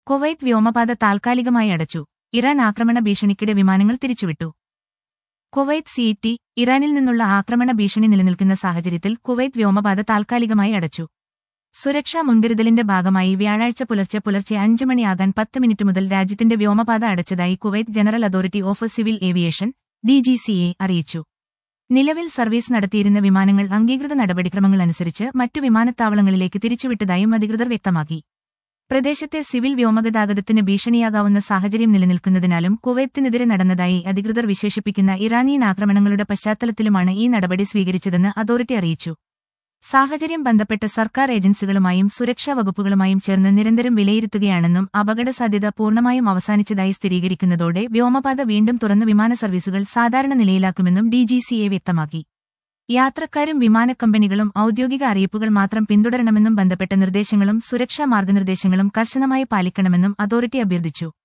Kuwait വ്യോമപാത താൽക്കാലികമായി അടച്ചു Iran ആക്രമണ ഭീഷണിക്കിടെ വിമാനങ്ങൾ തിരിച്ചുവിട്ടു കുവൈറ്റ് സിഇടി ഇറാനിൽ നിന്നുള്ള ആക്രമണ ഭീഷണി നിലനിൽക്കുന്ന സാഹചര്യത്തിൽ കുവൈറ്റ് വ്യോമപാത താൽക്കാലികമായി അടച്ചു സുരക്ഷാ മുൻകരുതലിന്റെ ഭാഗമായി വ്യാഴാഴ്ച പുലർച്ചെ പുലർച്ചെ അഞ്ച് മണിയാകാൻ പത്ത് മിനിറ്റ് മുതൽ രാജ്യത്തിന്റെ വ്യോമപാത അടച്ചതായി Kuwait general authority of civil aviation DGCA അറിയിച്ചു നിലവിൽ സർവീസ് നടത്തിയിരുന്ന വിമാനങ്ങൾ അംഗീകൃത നടപടിക്രമങ്ങൾ അനുസരിച്ച് മറ്റു വിമാനത്താവളങ്ങളിലേക്ക് തിരിച്ചുവിട്ടതായും അധികൃതർ വ്യക്തമാക്കി പ്രദേശത്തെ സിവിൽ വ്യോമഗതാഗതത്തിന് ഭീഷണിയാകാവുന്ന സാഹചര്യം നിലനിൽക്കുന്നതിനാലും കുവൈത്തിനെതിരെ നടന്നതായി അധികൃതർ വിശേഷിപ്പിക്കുന്ന ഇറാനിയൻ ആക്രമണങ്ങളുടെ പശ്ചാത്തലത്തിലുമാണ് ഈ നടപടി സ്വീകരിച്ചതെന്ന് അതോറിറ്റി അറിയിച്ചു സാഹചര്യം ബന്ധപ്പെട്ട സർക്കാർ ഏജൻസികളുമായും സുരക്ഷാ വകുപ്പുകളുമായും ചേർന്ന് നിരന്തരം വിലയിരുത്തുകയാണെന്നും അപകടസാധ്യത പൂർണ്ണമായും അവസാനിച്ചതായി സ്ഥിരീകരിക്കുന്നതോടെ വ്യോമപാത വീണ്ടും തുറന്ന് വിമാന സർവീസുകൾ സാധാരണ നിലയിലാക്കുമെന്നും ഡിജിസിഎ വ്യക്തമാക്കി യാത്രക്കാരും വിമാനക്കമ്പനികളും ഔദ്യോഗിക അറിയിപ്പുകൾ മാത്രം പിന്തുടരണമെന്നും ബന്ധപ്പെട്ട നിർദ്ദേശങ്ങളും സുരക്ഷാ മാർഗനിർദ്ദേശങ്ങളും കർശനമായി പാലിക്കണമെന്നും അതോറിറ്റി അഭ്യർത്ഥിച്ചു